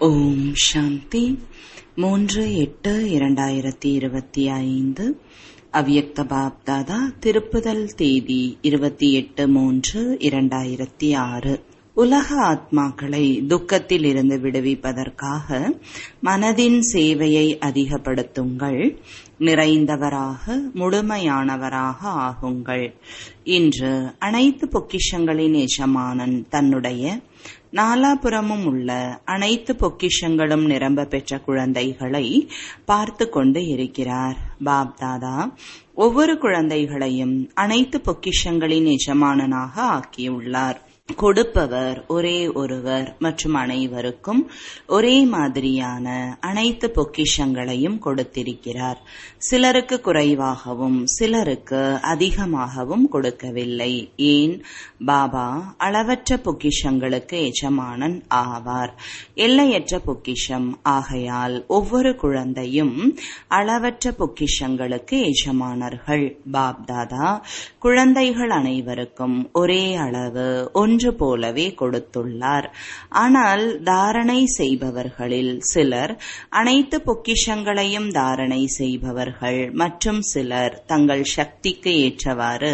ஓம் சாந்தி மூன்று எட்டு இரண்டாயிரத்தி இருபத்தி ஐந்து அவ்யக்த பாப்தாதா திருப்புதல் தேதி இருபத்தி எட்டு மூன்று இரண்டாயிரத்தி ஆறு உலக ஆத்மாக்களை துக்கத்தில் இருந்து விடுவிப்பதற்காக மனதின் சேவையை அதிகப்படுத்துங்கள் நிறைந்தவராக முழுமையானவராக ஆகுங்கள் இன்று அனைத்து பொக்கிஷங்களின் எஜமானன் தன்னுடைய நாலாபுறமும் உள்ள அனைத்து பொக்கிஷங்களும் நிரம்ப பெற்ற குழந்தைகளை பார்த்து கொண்டு இருக்கிறார் பாப்தாதா ஒவ்வொரு குழந்தைகளையும் அனைத்து பொக்கிஷங்களின் எஜமானனாக ஆக்கியுள்ளார் கொடுப்பவர் ஒரே ஒருவர் மற்றும் அனைவருக்கும் ஒரே மாதிரியான அனைத்து பொக்கிஷங்களையும் கொடுத்திருக்கிறார் சிலருக்கு குறைவாகவும் சிலருக்கு அதிகமாகவும் கொடுக்கவில்லை ஏன் பாபா அளவற்ற பொக்கிஷங்களுக்கு எஜமானன் ஆவார் எல்லையற்ற பொக்கிஷம் ஆகையால் ஒவ்வொரு குழந்தையும் அளவற்ற பொக்கிஷங்களுக்கு எஜமானர்கள் பாப்தாதா குழந்தைகள் அனைவருக்கும் ஒரே அளவு ஒன்று போலவே கொடுத்துள்ளார் ஆனால் தாரணை செய்பவர்களில் சிலர் அனைத்து பொக்கிஷங்களையும் தாரணை செய்பவர்கள் மற்றும் சிலர் தங்கள் சக்திக்கு ஏற்றவாறு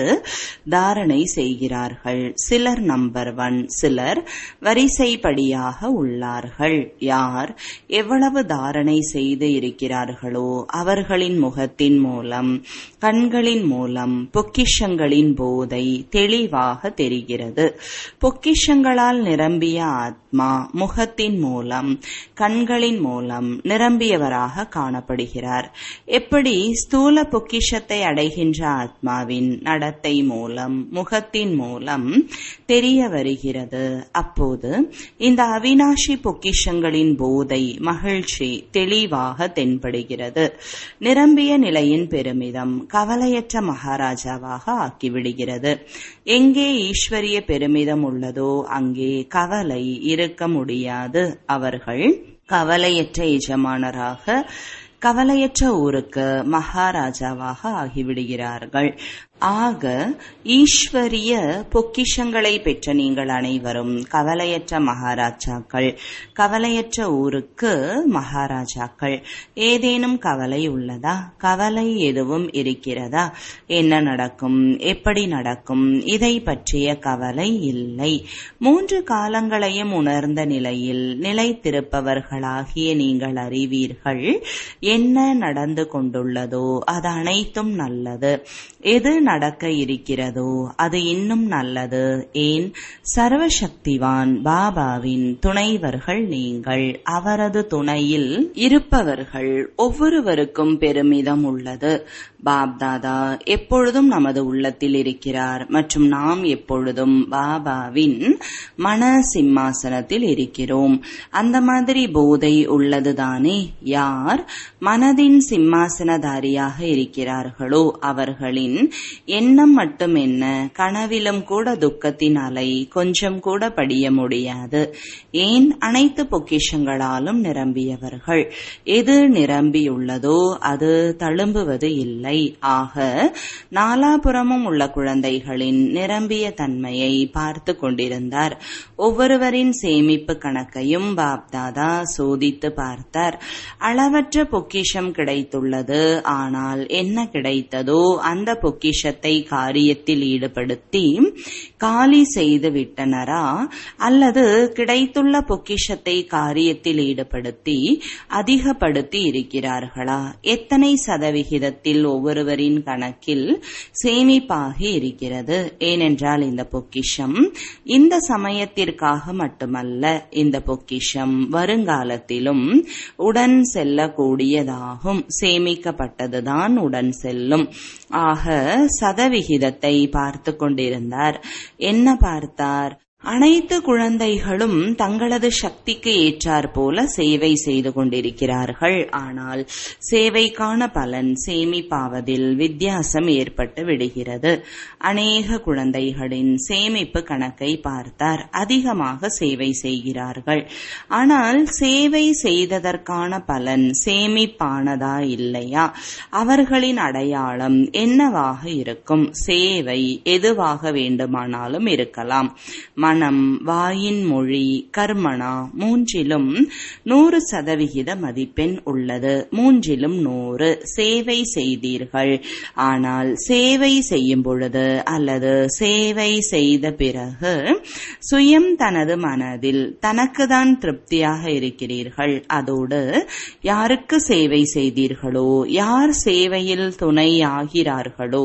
தாரணை செய்கிறார்கள் சிலர் நம்பர் ஒன் சிலர் வரிசைப்படியாக உள்ளார்கள் யார் எவ்வளவு தாரணை செய்து இருக்கிறார்களோ அவர்களின் முகத்தின் மூலம் கண்களின் மூலம் பொக்கிஷங்களின் போதை தெளிவாக தெரிகிறது பொக்கிஷங்களால் நிரம்பிய ஆத்மா முகத்தின் மூலம் கண்களின் மூலம் நிரம்பியவராக காணப்படுகிறார் எப்படி ஸ்தூல பொக்கிஷத்தை அடைகின்ற ஆத்மாவின் நடத்தை மூலம் முகத்தின் மூலம் தெரிய வருகிறது அப்போது இந்த அவினாஷி பொக்கிஷங்களின் போதை மகிழ்ச்சி தெளிவாக தென்படுகிறது நிரம்பிய நிலையின் பெருமிதம் கவலையற்ற மகாராஜாவாக ஆக்கிவிடுகிறது எங்கே ஈஸ்வரிய பெருமிதம் உள்ளதோ அங்கே கவலை இருக்க முடியாது அவர்கள் கவலையற்ற எஜமானராக கவலையற்ற ஊருக்கு மகாராஜாவாக ஆகிவிடுகிறார்கள் ஆக ஈஸ்வரிய பொக்கிஷங்களை பெற்ற நீங்கள் அனைவரும் கவலையற்ற மகாராஜாக்கள் கவலையற்ற ஊருக்கு மகாராஜாக்கள் ஏதேனும் கவலை உள்ளதா கவலை எதுவும் இருக்கிறதா என்ன நடக்கும் எப்படி நடக்கும் இதை பற்றிய கவலை இல்லை மூன்று காலங்களையும் உணர்ந்த நிலையில் நிலைத்திருப்பவர்களாகிய நீங்கள் அறிவீர்கள் என்ன நடந்து கொண்டுள்ளதோ அது அனைத்தும் நல்லது எது நடக்க இருக்கிறதோ அது இன்னும் நல்லது ஏன் சர்வசக்திவான் பாபாவின் துணைவர்கள் நீங்கள் அவரது துணையில் இருப்பவர்கள் ஒவ்வொருவருக்கும் பெருமிதம் உள்ளது பாப்தாதா எப்பொழுதும் நமது உள்ளத்தில் இருக்கிறார் மற்றும் நாம் எப்பொழுதும் பாபாவின் மன சிம்மாசனத்தில் இருக்கிறோம் அந்த மாதிரி போதை உள்ளதுதானே யார் மனதின் சிம்மாசனதாரியாக இருக்கிறார்களோ அவர்களின் எண்ணம் மட்டும் என்ன கனவிலும் கூட துக்கத்தின் அலை கொஞ்சம் கூட படிய முடியாது ஏன் அனைத்து பொக்கிஷங்களாலும் நிரம்பியவர்கள் எது நிரம்பியுள்ளதோ அது தழும்புவது இல்லை ஆக நாலாபுறமும் உள்ள குழந்தைகளின் நிரம்பிய தன்மையை பார்த்து கொண்டிருந்தார் ஒவ்வொருவரின் சேமிப்பு கணக்கையும் பாப்தாதா சோதித்து பார்த்தார் அளவற்ற பொக்கிஷம் கிடைத்துள்ளது ஆனால் என்ன கிடைத்ததோ அந்த பொக்கிஷத்தை காரியத்தில் ஈடுபடுத்தி காலி செய்து விட்டனரா அல்லது கிடைத்துள்ள பொக்கிஷத்தை காரியத்தில் ஈடுபடுத்தி அதிகப்படுத்தி இருக்கிறார்களா எத்தனை சதவிகிதத்தில் ஒவ்வொருவரின் கணக்கில் சேமிப்பாகி இருக்கிறது ஏனென்றால் இந்த பொக்கிஷம் இந்த சமயத்திற்காக மட்டுமல்ல இந்த பொக்கிஷம் வருங்காலத்திலும் உடன் செல்லக்கூடியதாகும் சேமிக்கப்பட்டதுதான் உடன் செல்லும் ஆக சதவிகிதத்தை பார்த்து கொண்டிருந்தார் என்ன பார்த்தார் அனைத்து குழந்தைகளும் தங்களது சக்திக்கு ஏற்றார் போல சேவை செய்து கொண்டிருக்கிறார்கள் ஆனால் சேவைக்கான பலன் சேமிப்பாவதில் வித்தியாசம் ஏற்பட்டு விடுகிறது அநேக குழந்தைகளின் சேமிப்பு கணக்கை பார்த்தார் அதிகமாக சேவை செய்கிறார்கள் ஆனால் சேவை செய்ததற்கான பலன் சேமிப்பானதா இல்லையா அவர்களின் அடையாளம் என்னவாக இருக்கும் சேவை எதுவாக வேண்டுமானாலும் இருக்கலாம் மனம் வாயின் மொழி கர்மணா மூன்றிலும் நூறு சதவிகித மதிப்பெண் உள்ளது மூன்றிலும் நூறு சேவை செய்தீர்கள் ஆனால் சேவை செய்யும் பொழுது அல்லது சேவை செய்த பிறகு சுயம் தனது மனதில் தனக்குதான் திருப்தியாக இருக்கிறீர்கள் அதோடு யாருக்கு சேவை செய்தீர்களோ யார் சேவையில் துணை ஆகிறார்களோ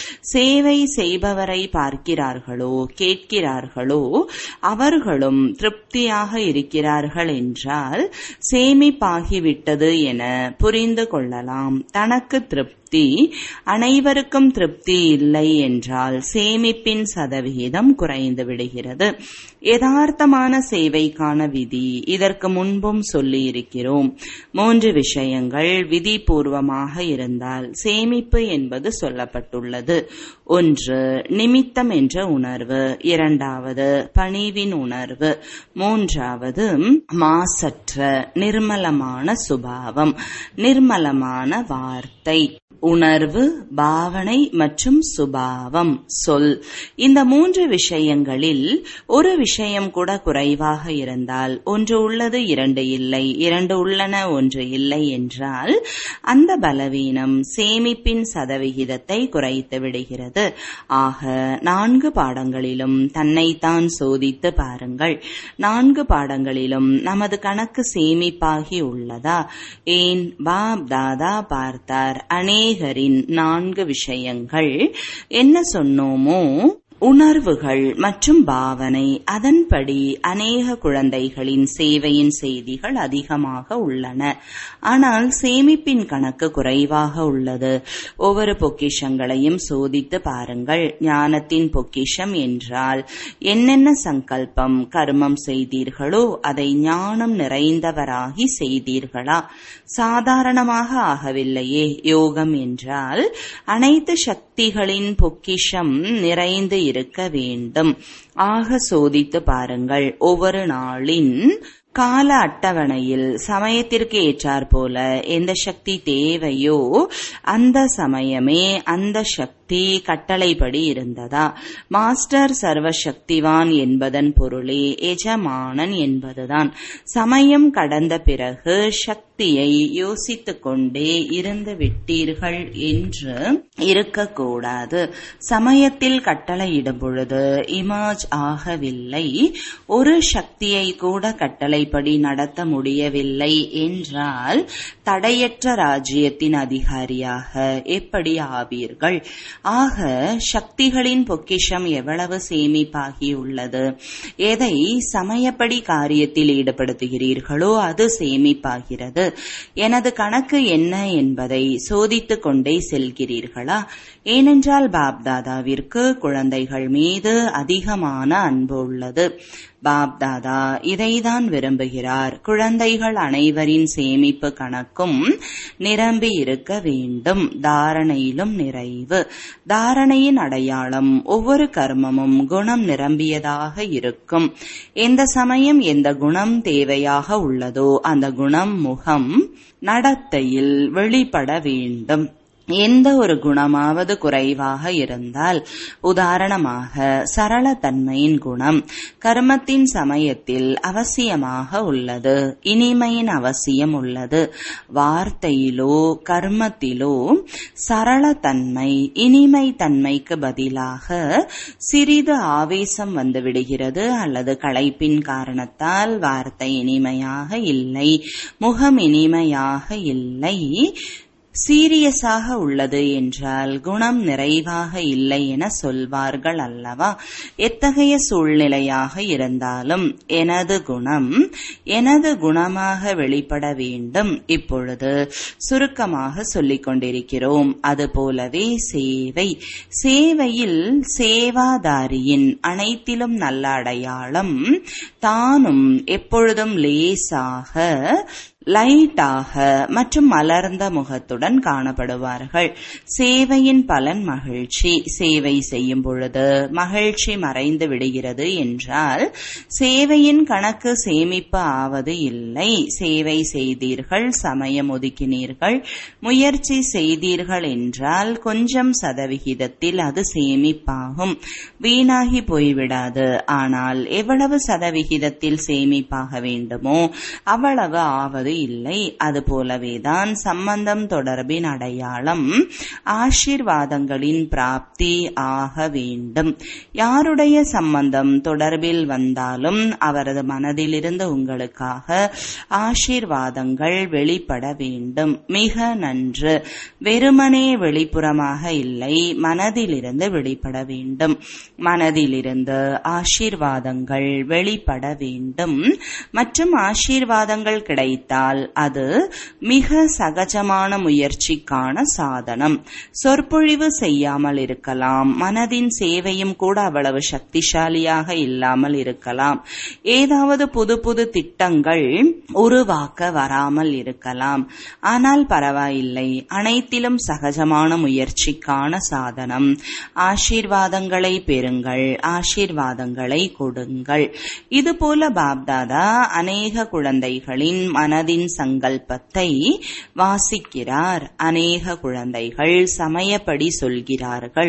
சேவை செய்பவரை பார்க்கிறார்களோ கேட்கிறார்களோ அவர்களும் திருப்தியாக இருக்கிறார்கள் என்றால் சேமிப்பாகிவிட்டது என புரிந்து கொள்ளலாம் தனக்கு திருப்தி அனைவருக்கும் திருப்தி இல்லை என்றால் சேமிப்பின் சதவிகிதம் குறைந்து விடுகிறது யதார்த்தமான சேவைக்கான விதி இதற்கு முன்பும் சொல்லி இருக்கிறோம் மூன்று விஷயங்கள் விதிபூர்வமாக இருந்தால் சேமிப்பு என்பது சொல்லப்பட்டுள்ளது ஒன்று நிமித்தம் என்ற உணர்வு இரண்டாவது பணிவின் உணர்வு மூன்றாவது மாசற்ற நிர்மலமான சுபாவம் நிர்மலமான வார்த்தை உணர்வு பாவனை மற்றும் சுபாவம் சொல் இந்த மூன்று விஷயங்களில் ஒரு விஷயம் கூட குறைவாக இருந்தால் ஒன்று உள்ளது இரண்டு இல்லை இரண்டு உள்ளன ஒன்று இல்லை என்றால் அந்த பலவீனம் சேமிப்பின் சதவிகிதத்தை குறைத்து விடுகிறது ஆக நான்கு பாடங்களிலும் தன்னைத்தான் சோதித்து பாருங்கள் நான்கு பாடங்களிலும் நமது கணக்கு சேமிப்பாகி உள்ளதா ஏன் பாப் தாதா பார்த்தார் அநேக அநேகரின் நான்கு விஷயங்கள் என்ன சொன்னோமோ உணர்வுகள் மற்றும் பாவனை அதன்படி அநேக குழந்தைகளின் சேவையின் செய்திகள் அதிகமாக உள்ளன ஆனால் சேமிப்பின் கணக்கு குறைவாக உள்ளது ஒவ்வொரு பொக்கிஷங்களையும் சோதித்து பாருங்கள் ஞானத்தின் பொக்கிஷம் என்றால் என்னென்ன சங்கல்பம் கர்மம் செய்தீர்களோ அதை ஞானம் நிறைந்தவராகி செய்தீர்களா சாதாரணமாக ஆகவில்லையே யோகம் என்றால் அனைத்து சக்திகளின் பொக்கிஷம் நிறைந்து இருக்க வேண்டும் ஆக சோதித்து பாருங்கள் ஒவ்வொரு நாளின் கால அட்டவணையில் சமயத்திற்கு ஏற்றார் போல எந்த சக்தி தேவையோ அந்த சமயமே அந்த சக்தி கட்டளைப்படி இருந்ததா மாஸ்டர் சர்வசக்திவான் என்பதன் பொருளே எஜமானன் என்பதுதான் சமயம் கடந்த பிறகு சக்தியை யோசித்துக் கொண்டே இருந்து விட்டீர்கள் என்று இருக்கக்கூடாது சமயத்தில் கட்டளையிடும் பொழுது இமாஜ் ஆகவில்லை ஒரு சக்தியை கூட கட்டளைப்படி நடத்த முடியவில்லை என்றால் தடையற்ற ராஜ்யத்தின் அதிகாரியாக எப்படி ஆவீர்கள் ஆக சக்திகளின் பொக்கிஷம் எவ்வளவு சேமிப்பாகியுள்ளது எதை சமயப்படி காரியத்தில் ஈடுபடுத்துகிறீர்களோ அது சேமிப்பாகிறது எனது கணக்கு என்ன என்பதை சோதித்துக் கொண்டே செல்கிறீர்களா ஏனென்றால் பாப்தாதாவிற்கு குழந்தைகள் மீது அதிகமான அன்பு உள்ளது பாப்தாதா இதைதான் விரும்புகிறார் குழந்தைகள் அனைவரின் சேமிப்பு கணக்கும் நிரம்பி இருக்க வேண்டும் தாரணையிலும் நிறைவு தாரணையின் அடையாளம் ஒவ்வொரு கர்மமும் குணம் நிரம்பியதாக இருக்கும் எந்த சமயம் எந்த குணம் தேவையாக உள்ளதோ அந்த குணம் முகம் நடத்தையில் வெளிப்பட வேண்டும் எந்த ஒரு குணமாவது குறைவாக இருந்தால் உதாரணமாக சரளத்தன்மையின் குணம் கர்மத்தின் சமயத்தில் அவசியமாக உள்ளது இனிமையின் அவசியம் உள்ளது வார்த்தையிலோ கர்மத்திலோ சரளத்தன்மை இனிமை தன்மைக்கு பதிலாக சிறிது ஆவேசம் வந்துவிடுகிறது அல்லது களைப்பின் காரணத்தால் வார்த்தை இனிமையாக இல்லை முகம் இனிமையாக இல்லை சீரியஸாக உள்ளது என்றால் குணம் நிறைவாக இல்லை என சொல்வார்கள் அல்லவா எத்தகைய சூழ்நிலையாக இருந்தாலும் எனது குணம் எனது குணமாக வெளிப்பட வேண்டும் இப்பொழுது சுருக்கமாக சொல்லிக் கொண்டிருக்கிறோம் அதுபோலவே சேவை சேவையில் சேவாதாரியின் அனைத்திலும் நல்ல அடையாளம் தானும் எப்பொழுதும் லேசாக லைட்டாக மற்றும் மலர்ந்த முகத்துடன் காணப்படுவார்கள் சேவையின் பலன் மகிழ்ச்சி சேவை செய்யும் பொழுது மகிழ்ச்சி மறைந்து விடுகிறது என்றால் சேவையின் கணக்கு சேமிப்பு ஆவது இல்லை சேவை செய்தீர்கள் சமயம் ஒதுக்கினீர்கள் முயற்சி செய்தீர்கள் என்றால் கொஞ்சம் சதவிகிதத்தில் அது சேமிப்பாகும் வீணாகி போய்விடாது ஆனால் எவ்வளவு சதவிகிதத்தில் சேமிப்பாக வேண்டுமோ அவ்வளவு ஆவது இல்லை அது போலவேதான் சம்பந்தம் தொடர்பின் அடையாளம் ஆசீர்வாதங்களின் பிராப்தி ஆக வேண்டும் யாருடைய சம்பந்தம் தொடர்பில் வந்தாலும் அவரது மனதிலிருந்து உங்களுக்காக ஆசீர்வாதங்கள் வெளிப்பட வேண்டும் மிக நன்று வெறுமனே வெளிப்புறமாக இல்லை மனதிலிருந்து வெளிப்பட வேண்டும் மனதிலிருந்து ஆசீர்வாதங்கள் வெளிப்பட வேண்டும் மற்றும் ஆசீர்வாதங்கள் கிடைத்தால் அது மிக சகஜமான முயற்சிக்கான சாதனம் சொற்பொழிவு செய்யாமல் இருக்கலாம் மனதின் சேவையும் கூட அவ்வளவு சக்திசாலியாக இல்லாமல் இருக்கலாம் ஏதாவது புது புது திட்டங்கள் உருவாக்க வராமல் இருக்கலாம் ஆனால் பரவாயில்லை அனைத்திலும் சகஜமான முயற்சிக்கான சாதனம் ஆசீர்வாதங்களை பெறுங்கள் ஆசீர்வாதங்களை கொடுங்கள் இதுபோல பாப்தாதா அநேக குழந்தைகளின் மனதின் சங்கல்பத்தை வாசிக்கிறார் அநேக குழந்தைகள் சமயப்படி சொல்கிறார்கள்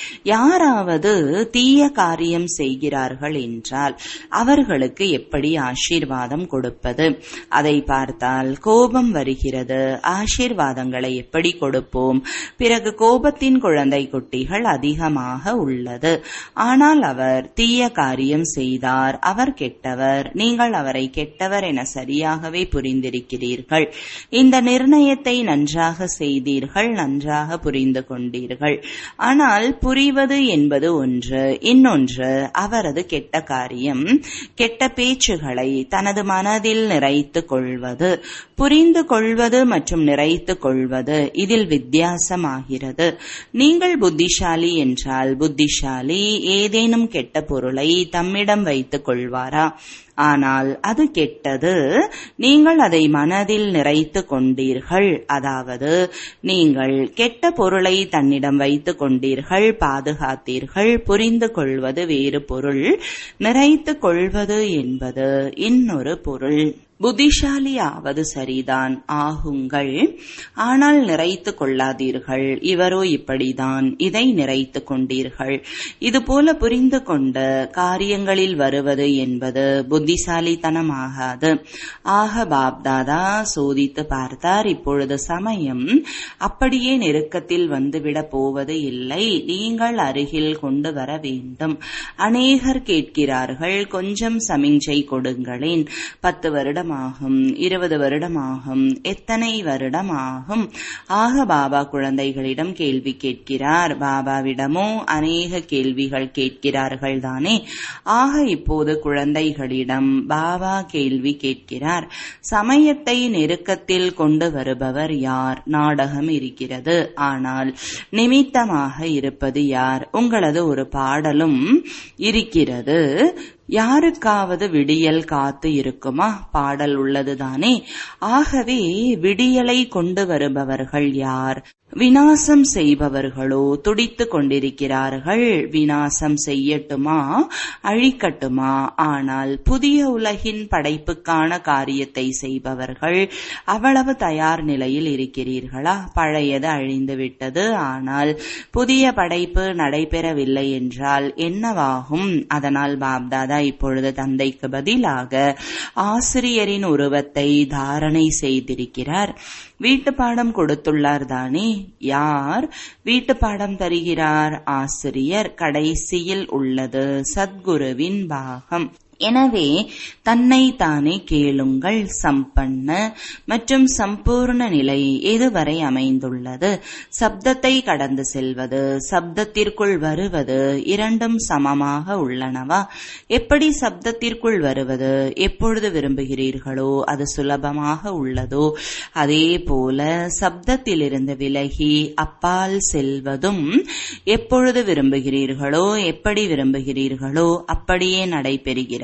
யாராவது தீய காரியம் செய்கிறார்கள் என்றால் அவர்களுக்கு எப்படி ஆசீர்வாதம் கொடுப்பது அதை பார்த்தால் கோபம் வருகிறது ஆசீர்வாதங்களை எப்படி கொடுப்போம் பிறகு கோபத்தின் குழந்தை குட்டிகள் அதிகமாக உள்ளது ஆனால் அவர் தீய காரியம் செய்தார் அவர் கெட்டவர் நீங்கள் அவரை கெட்டவர் என சரியாகவே புரிந்திருக்கிறீர்கள் இந்த நிர்ணயத்தை நன்றாக செய்தீர்கள் நன்றாக புரிந்து கொண்டீர்கள் ஆனால் புரிவது என்பது ஒன்று இன்னொன்று அவரது கெட்ட காரியம் கெட்ட பேச்சுகளை தனது மனதில் நிறைத்து கொள்வது புரிந்து கொள்வது மற்றும் நிறைத்து கொள்வது இதில் வித்தியாசமாகிறது நீங்கள் புத்திசாலி என்றால் புத்திசாலி ஏதேனும் கெட்ட பொருளை தம்மிடம் வைத்துக் கொள்வாரா ஆனால் அது கெட்டது நீங்கள் அதை மனதில் நிறைத்து கொண்டீர்கள் அதாவது நீங்கள் கெட்ட பொருளை தன்னிடம் வைத்துக் கொண்டீர்கள் பாதுகாத்தீர்கள் புரிந்து கொள்வது வேறு பொருள் நிறைத்து கொள்வது என்பது இன்னொரு பொருள் புத்திசாலி ஆவது சரிதான் ஆகுங்கள் ஆனால் நிறைத்து கொள்ளாதீர்கள் இவரோ இப்படிதான் இதை நிறைத்து கொண்டீர்கள் இதுபோல புரிந்து கொண்ட காரியங்களில் வருவது என்பது புத்திசாலித்தனமாகாது ஆக பாப்தாதா சோதித்து பார்த்தார் இப்பொழுது சமயம் அப்படியே நெருக்கத்தில் வந்துவிட போவது இல்லை நீங்கள் அருகில் கொண்டு வர வேண்டும் அநேகர் கேட்கிறார்கள் கொஞ்சம் சமிஞ்சை கொடுங்களேன் பத்து வருடம் வருடமாகும் இருபது வருடமாகும் எத்தனை வருடமாகும் ஆக பாபா குழந்தைகளிடம் கேள்வி கேட்கிறார் பாபாவிடமோ அநேக கேள்விகள் கேட்கிறார்கள் தானே ஆக இப்போது குழந்தைகளிடம் பாபா கேள்வி கேட்கிறார் சமயத்தை நெருக்கத்தில் கொண்டு வருபவர் யார் நாடகம் இருக்கிறது ஆனால் நிமித்தமாக இருப்பது யார் உங்களது ஒரு பாடலும் இருக்கிறது யாருக்காவது விடியல் காத்து இருக்குமா பாடல் உள்ளதுதானே ஆகவே விடியலை கொண்டு வருபவர்கள் யார் வினாசம் செய்பவர்களோ துடித்துக் கொண்டிருக்கிறார்கள் வினாசம் செய்யட்டுமா அழிக்கட்டுமா ஆனால் புதிய உலகின் படைப்புக்கான காரியத்தை செய்பவர்கள் அவ்வளவு தயார் நிலையில் இருக்கிறீர்களா பழையது அழிந்துவிட்டது ஆனால் புதிய படைப்பு நடைபெறவில்லை என்றால் என்னவாகும் அதனால் பாப்தாதா இப்பொழுது தந்தைக்கு பதிலாக ஆசிரியரின் உருவத்தை தாரணை செய்திருக்கிறார் வீட்டு பாடம் கொடுத்துள்ளார் தானே யார் வீட்டு பாடம் தருகிறார் ஆசிரியர் கடைசியில் உள்ளது சத்குருவின் பாகம் எனவே தன்னை தானே கேளுங்கள் சம்பன்ன மற்றும் சம்பூர்ண நிலை எதுவரை அமைந்துள்ளது சப்தத்தை கடந்து செல்வது சப்தத்திற்குள் வருவது இரண்டும் சமமாக உள்ளனவா எப்படி சப்தத்திற்குள் வருவது எப்பொழுது விரும்புகிறீர்களோ அது சுலபமாக உள்ளதோ அதே போல சப்தத்திலிருந்து விலகி அப்பால் செல்வதும் எப்பொழுது விரும்புகிறீர்களோ எப்படி விரும்புகிறீர்களோ அப்படியே நடைபெறுகிறது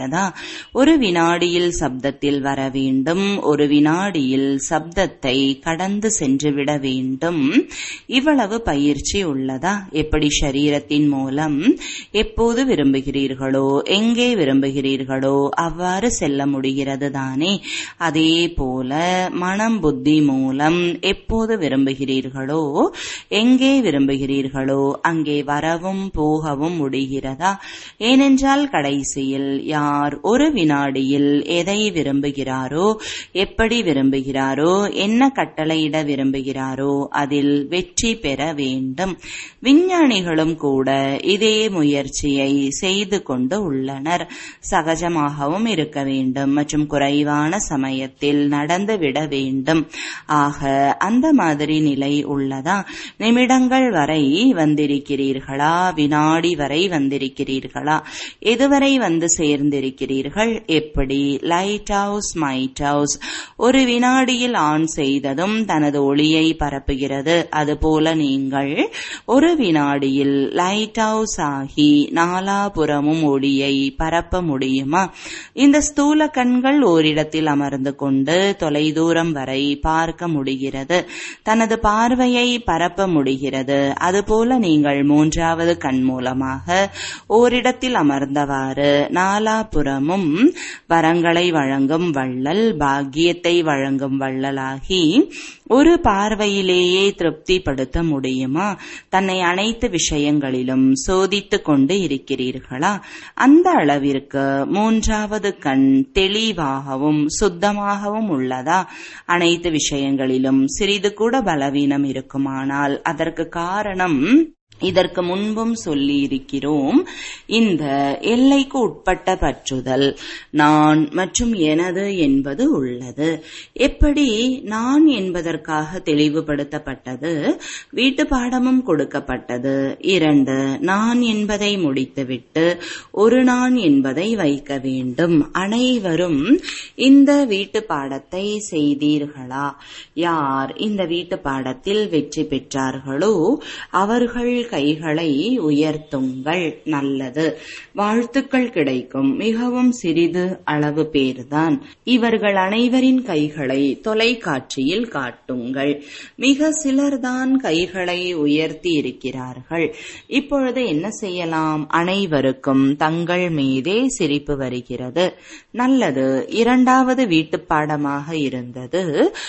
முடிகிறதா ஒரு வினாடியில் சப்தத்தில் வர வேண்டும் ஒரு வினாடியில் சப்தத்தை கடந்து சென்றுவிட வேண்டும் இவ்வளவு பயிற்சி உள்ளதா எப்படி சரீரத்தின் மூலம் எப்போது விரும்புகிறீர்களோ எங்கே விரும்புகிறீர்களோ அவ்வாறு செல்ல முடிகிறது தானே அதே போல மனம் புத்தி மூலம் எப்போது விரும்புகிறீர்களோ எங்கே விரும்புகிறீர்களோ அங்கே வரவும் போகவும் முடிகிறதா ஏனென்றால் கடைசியில் யார் ஒரு வினாடியில் எதை விரும்புகிறாரோ எப்படி விரும்புகிறாரோ என்ன கட்டளையிட விரும்புகிறாரோ அதில் வெற்றி பெற வேண்டும் விஞ்ஞானிகளும் கூட இதே முயற்சியை செய்து கொண்டு உள்ளனர் சகஜமாகவும் இருக்க வேண்டும் மற்றும் குறைவான சமயத்தில் நடந்துவிட வேண்டும் ஆக அந்த மாதிரி நிலை உள்ளதா நிமிடங்கள் வரை வந்திருக்கிறீர்களா வினாடி வரை வந்திருக்கிறீர்களா எதுவரை வந்து சேர்ந்திருக்கிறீர்கள் எப்படி லைட் ஹவுஸ் மைட் ஹவுஸ் ஒரு வினாடியில் ஆன் செய்ததும் தனது ஒளியை பரப்புகிறது அதுபோல நீங்கள் ஒரு வினாடியில் லைட் ஹவுஸ் ஆகி நாலாபுறமும் ஒளியை பரப்ப முடியுமா இந்த ஸ்தூல கண்கள் ஓரிடத்தில் அமர்ந்து கொண்டு தொலைதூரம் வரை பார்க்க முடிகிறது தனது பார்வையை பரப்ப முடிகிறது அதுபோல நீங்கள் மூன்றாவது கண் மூலமாக ஓரிடத்தில் அமர்ந்தவாறு நாலாபுறமும் வரங்களை வழங்கும் வள்ளல் பாக்கியத்தை வழங்கும் வள்ளலாகி ஒரு பார்வையிலேயே திருப்திப்படுத்த முடியுமா தன்னை அனைத்து விஷயங்களிலும் சோதித்துக் கொண்டு இருக்கிறீர்களா அந்த அளவிற்கு மூன்றாவது கண் தெளிவாகவும் சுத்தமாகவும் உள்ளதா அனைத்து விஷயங்களிலும் சிறிது கூட பலவீனம் இருக்குமானால் அதற்கு காரணம் இதற்கு முன்பும் சொல்லி இருக்கிறோம் இந்த எல்லைக்கு உட்பட்ட பற்றுதல் நான் மற்றும் எனது என்பது உள்ளது எப்படி நான் என்பதற்காக தெளிவுபடுத்தப்பட்டது வீட்டு பாடமும் கொடுக்கப்பட்டது இரண்டு நான் என்பதை முடித்துவிட்டு ஒரு நான் என்பதை வைக்க வேண்டும் அனைவரும் இந்த வீட்டு பாடத்தை செய்தீர்களா யார் இந்த வீட்டு பாடத்தில் வெற்றி பெற்றார்களோ அவர்கள் கைகளை உயர்த்துங்கள் நல்லது வாழ்த்துக்கள் கிடைக்கும் மிகவும் சிறிது அளவு பேர்தான் இவர்கள் அனைவரின் கைகளை தொலைக்காட்சியில் காட்டுங்கள் மிக சிலர்தான் கைகளை உயர்த்தி இருக்கிறார்கள் இப்பொழுது என்ன செய்யலாம் அனைவருக்கும் தங்கள் மீதே சிரிப்பு வருகிறது நல்லது இரண்டாவது வீட்டுப்பாடமாக இருந்தது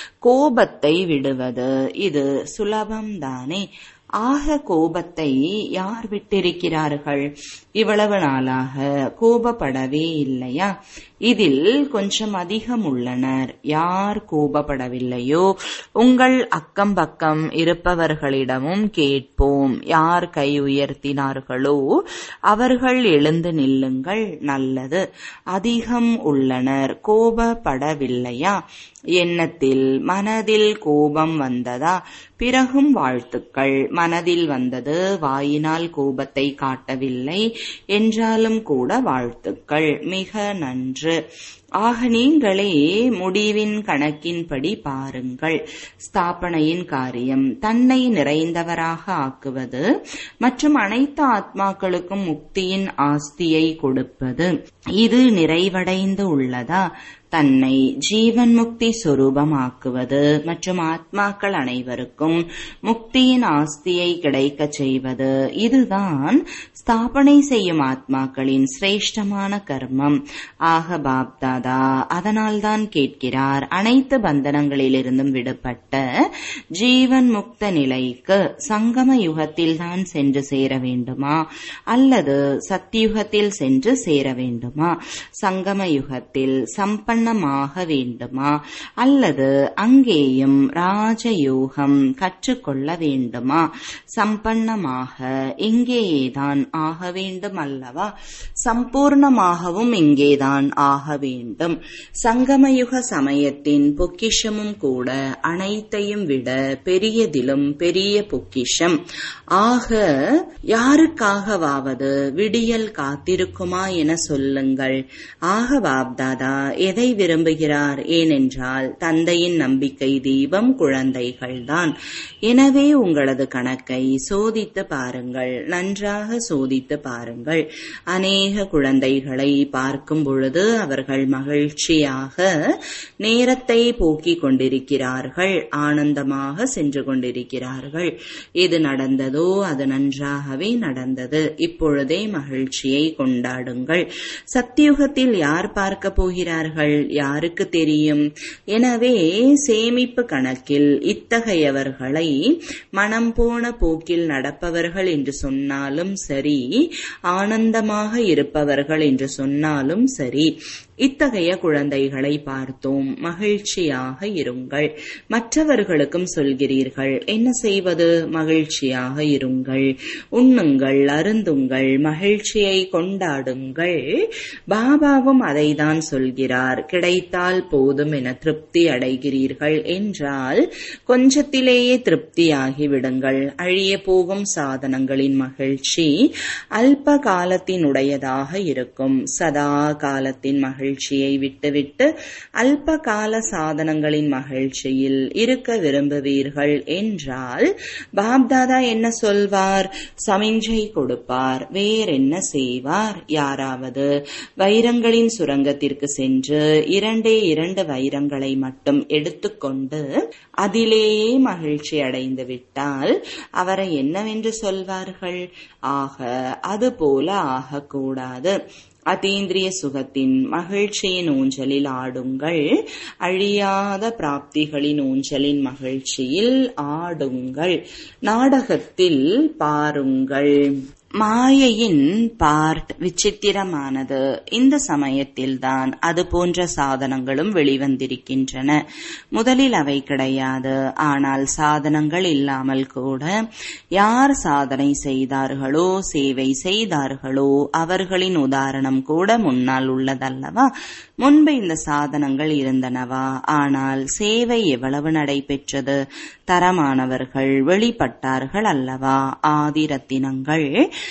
கோபத்தை விடுவது இது சுலபம்தானே ஆக கோபத்தை யார் விட்டிருக்கிறார்கள் இவ்வளவு நாளாக கோபப்படவே இல்லையா இதில் கொஞ்சம் அதிகம் உள்ளனர் யார் கோபப்படவில்லையோ உங்கள் அக்கம் பக்கம் இருப்பவர்களிடமும் கேட்போம் யார் கை உயர்த்தினார்களோ அவர்கள் எழுந்து நில்லுங்கள் நல்லது அதிகம் உள்ளனர் கோபப்படவில்லையா எண்ணத்தில் மனதில் கோபம் வந்ததா பிறகும் வாழ்த்துக்கள் மனதில் வந்தது வாயினால் கோபத்தை காட்டவில்லை என்றாலும் கூட வாழ்த்துக்கள் மிக நன்று ஆக நீங்களே முடிவின் கணக்கின்படி பாருங்கள் ஸ்தாபனையின் காரியம் தன்னை நிறைந்தவராக ஆக்குவது மற்றும் அனைத்து ஆத்மாக்களுக்கும் முக்தியின் ஆஸ்தியை கொடுப்பது இது நிறைவடைந்து உள்ளதா தன்னை ஜீவன் முக்தி சொரூபமாக்குவது மற்றும் ஆத்மாக்கள் அனைவருக்கும் முக்தியின் ஆஸ்தியை கிடைக்கச் செய்வது இதுதான் ஸ்தாபனை செய்யும் ஆத்மாக்களின் சிரேஷ்டமான கர்மம் ஆக பாப்தாதா அதனால்தான் கேட்கிறார் அனைத்து பந்தனங்களிலிருந்தும் விடுபட்ட ஜீவன் முக்த நிலைக்கு சங்கம யுகத்தில் தான் சென்று சேர வேண்டுமா அல்லது சத்தியுகத்தில் சென்று சேர வேண்டுமா சங்கம யுகத்தில் சம்பன் பூர்ணமாக வேண்டுமா அல்லது அங்கேயும் ராஜயோகம் கற்றுக்கொள்ள வேண்டுமா சம்பன்னமாக இங்கேயேதான் ஆக வேண்டும் அல்லவா சம்பூர்ணமாகவும் இங்கேதான் ஆக வேண்டும் சங்கமயுக சமயத்தின் பொக்கிஷமும் கூட அனைத்தையும் விட பெரியதிலும் பெரிய பொக்கிஷம் ஆக யாருக்காகவாவது விடியல் காத்திருக்குமா என சொல்லுங்கள் ஆக பாப்தாதா எதை விரும்புகிறார் ஏனென்றால் தந்தையின் நம்பிக்கை தீபம் குழந்தைகள்தான் எனவே உங்களது கணக்கை சோதித்து பாருங்கள் நன்றாக சோதித்து பாருங்கள் அநேக குழந்தைகளை பார்க்கும் பொழுது அவர்கள் மகிழ்ச்சியாக நேரத்தை போக்கிக் கொண்டிருக்கிறார்கள் ஆனந்தமாக சென்று கொண்டிருக்கிறார்கள் எது நடந்ததோ அது நன்றாகவே நடந்தது இப்பொழுதே மகிழ்ச்சியை கொண்டாடுங்கள் சத்தியுகத்தில் யார் பார்க்க போகிறார்கள் யாருக்கு தெரியும் எனவே சேமிப்பு கணக்கில் இத்தகையவர்களை மனம் போன போக்கில் நடப்பவர்கள் என்று சொன்னாலும் சரி ஆனந்தமாக இருப்பவர்கள் என்று சொன்னாலும் சரி இத்தகைய குழந்தைகளை பார்த்தோம் மகிழ்ச்சியாக இருங்கள் மற்றவர்களுக்கும் சொல்கிறீர்கள் என்ன செய்வது மகிழ்ச்சியாக இருங்கள் உண்ணுங்கள் அருந்துங்கள் மகிழ்ச்சியை கொண்டாடுங்கள் பாபாவும் அதைதான் சொல்கிறார் கிடைத்தால் போதும் என திருப்தி அடைகிறீர்கள் என்றால் கொஞ்சத்திலேயே திருப்தியாகி விடுங்கள் அழிய போகும் சாதனங்களின் மகிழ்ச்சி அல்ப காலத்தினுடையதாக இருக்கும் சதா காலத்தின் மகிழ்ச்சி மகிழ்ச்சியை விட்டுவிட்டு அல்ப கால சாதனங்களின் மகிழ்ச்சியில் இருக்க விரும்புவீர்கள் என்றால் பாப்தாதா என்ன சொல்வார் சமிஞ்சை கொடுப்பார் வேறென்ன செய்வார் யாராவது வைரங்களின் சுரங்கத்திற்கு சென்று இரண்டே இரண்டு வைரங்களை மட்டும் எடுத்துக்கொண்டு அதிலேயே மகிழ்ச்சி அடைந்து விட்டால் அவரை என்னவென்று சொல்வார்கள் ஆக அது போல ஆகக்கூடாது அதீந்திரிய சுகத்தின் மகிழ்ச்சியின் ஊஞ்சலில் ஆடுங்கள் அழியாத பிராப்திகளின் ஊஞ்சலின் மகிழ்ச்சியில் ஆடுங்கள் நாடகத்தில் பாருங்கள் மாயையின் பார்ட் விசித்திரமானது இந்த சமயத்தில்தான் அது போன்ற சாதனங்களும் வெளிவந்திருக்கின்றன முதலில் அவை கிடையாது ஆனால் சாதனங்கள் இல்லாமல் கூட யார் சாதனை செய்தார்களோ சேவை செய்தார்களோ அவர்களின் உதாரணம் கூட முன்னால் உள்ளதல்லவா முன்பு இந்த சாதனங்கள் இருந்தனவா ஆனால் சேவை எவ்வளவு நடைபெற்றது தரமானவர்கள் வெளிப்பட்டார்கள் அல்லவா ஆதிரத்தினங்கள்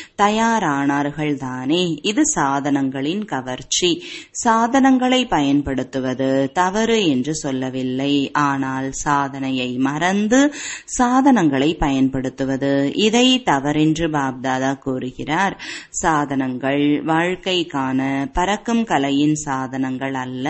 தயாரானார்கள் தானே இது சாதனங்களின் கவர்ச்சி சாதனங்களை பயன்படுத்துவது தவறு என்று சொல்லவில்லை ஆனால் சாதனையை மறந்து சாதனங்களை பயன்படுத்துவது இதை தவறென்று பாப்தாதா கூறுகிறார் சாதனங்கள் வாழ்க்கைக்கான பறக்கும் கலையின் சாதனங்கள் அல்ல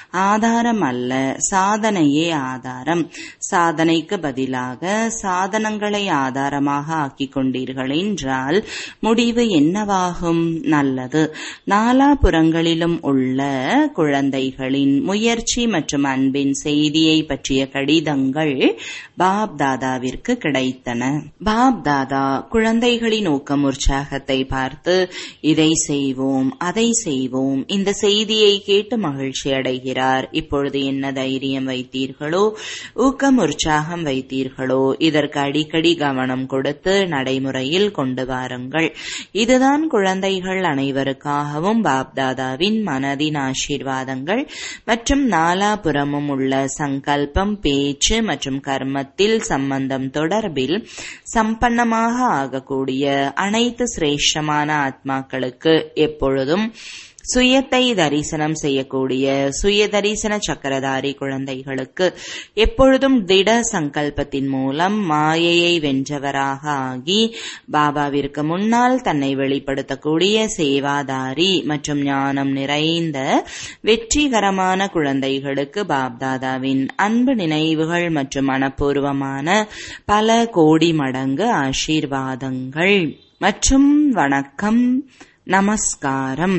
ஆதாரம் அல்ல சாதனையே ஆதாரம் சாதனைக்கு பதிலாக சாதனங்களை ஆதாரமாக ஆக்கிக் கொண்டீர்கள் என்றால் முடிவு என்னவாகும் நல்லது நாலாபுறங்களிலும் உள்ள குழந்தைகளின் முயற்சி மற்றும் அன்பின் செய்தியை பற்றிய கடிதங்கள் பாப் தாதாவிற்கு கிடைத்தன பாப் தாதா குழந்தைகளின் ஊக்கம் உற்சாகத்தை பார்த்து இதை செய்வோம் அதை செய்வோம் இந்த செய்தியை கேட்டு மகிழ்ச்சி அடைகிறார் இப்பொழுது என்ன தைரியம் வைத்தீர்களோ ஊக்கம் உற்சாகம் வைத்தீர்களோ இதற்கு அடிக்கடி கவனம் கொடுத்து நடைமுறையில் கொண்டு வாருங்கள் இதுதான் குழந்தைகள் அனைவருக்காகவும் பாப்தாதாவின் மனதின் ஆசீர்வாதங்கள் மற்றும் நாலாபுறமும் உள்ள சங்கல்பம் பேச்சு மற்றும் கர்மத்தில் சம்பந்தம் தொடர்பில் சம்பன்னமாக ஆகக்கூடிய அனைத்து சிரேஷ்டமான ஆத்மாக்களுக்கு எப்பொழுதும் சுயத்தை தரிசனம் செய்யக்கூடிய சுய தரிசன சக்கரதாரி குழந்தைகளுக்கு எப்பொழுதும் திட சங்கல்பத்தின் மூலம் மாயையை வென்றவராக ஆகி பாபாவிற்கு முன்னால் தன்னை வெளிப்படுத்தக்கூடிய சேவாதாரி மற்றும் ஞானம் நிறைந்த வெற்றிகரமான குழந்தைகளுக்கு பாப்தாதாவின் அன்பு நினைவுகள் மற்றும் மனப்பூர்வமான பல கோடி மடங்கு ஆசீர்வாதங்கள் மற்றும் வணக்கம் நமஸ்காரம்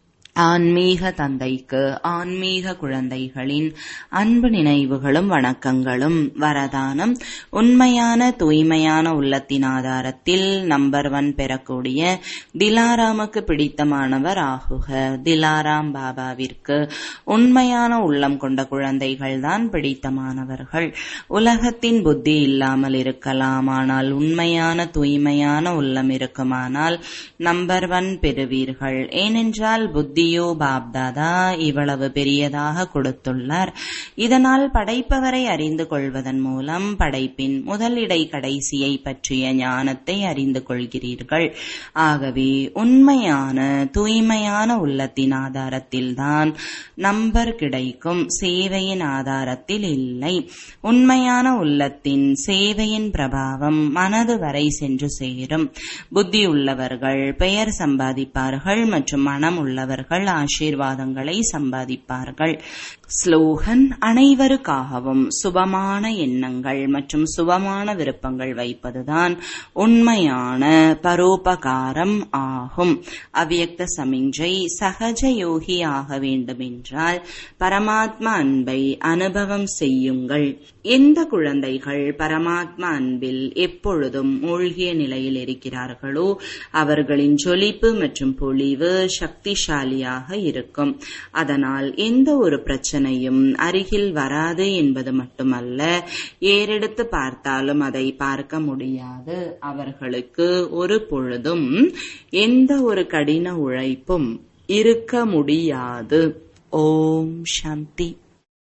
ஆன்மீக தந்தைக்கு ஆன்மீக குழந்தைகளின் அன்பு நினைவுகளும் வணக்கங்களும் வரதானம் உண்மையான தூய்மையான உள்ளத்தின் ஆதாரத்தில் நம்பர் ஒன் பெறக்கூடிய திலாராமுக்கு பிடித்தமானவர் ஆகுக திலாராம் பாபாவிற்கு உண்மையான உள்ளம் கொண்ட குழந்தைகள்தான் பிடித்தமானவர்கள் உலகத்தின் புத்தி இல்லாமல் இருக்கலாம் ஆனால் உண்மையான தூய்மையான உள்ளம் இருக்குமானால் நம்பர் ஒன் பெறுவீர்கள் ஏனென்றால் புத்தி புத்தியோ பாப்தாதா இவ்வளவு பெரியதாக கொடுத்துள்ளார் இதனால் படைப்பவரை அறிந்து கொள்வதன் மூலம் படைப்பின் முதல் இடை கடைசியை பற்றிய ஞானத்தை அறிந்து கொள்கிறீர்கள் ஆகவே உண்மையான தூய்மையான உள்ளத்தின் ஆதாரத்தில்தான் நம்பர் கிடைக்கும் சேவையின் ஆதாரத்தில் இல்லை உண்மையான உள்ளத்தின் சேவையின் பிரபாவம் மனது வரை சென்று சேரும் புத்தி உள்ளவர்கள் பெயர் சம்பாதிப்பார்கள் மற்றும் மனம் உள்ளவர்கள் ஆசீர்வாதங்களை சம்பாதிப்பார்கள் ஸ்லோகன் அனைவருக்காகவும் சுபமான எண்ணங்கள் மற்றும் சுபமான விருப்பங்கள் வைப்பதுதான் உண்மையான பரோபகாரம் ஆகும் அவ்யக்த சமிஞ்சை சகஜ யோகி ஆக வேண்டுமென்றால் பரமாத்மா அன்பை அனுபவம் செய்யுங்கள் எந்த குழந்தைகள் பரமாத்மா அன்பில் எப்பொழுதும் மூழ்கிய நிலையில் இருக்கிறார்களோ அவர்களின் ஜொலிப்பு மற்றும் பொலிவு சக்திசாலியாக இருக்கும் அதனால் எந்த ஒரு பிரச்சனையும் அருகில் வராது என்பது மட்டுமல்ல ஏறெடுத்து பார்த்தாலும் அதை பார்க்க முடியாது அவர்களுக்கு ஒரு பொழுதும் எந்த ஒரு கடின உழைப்பும் இருக்க முடியாது ஓம் சாந்தி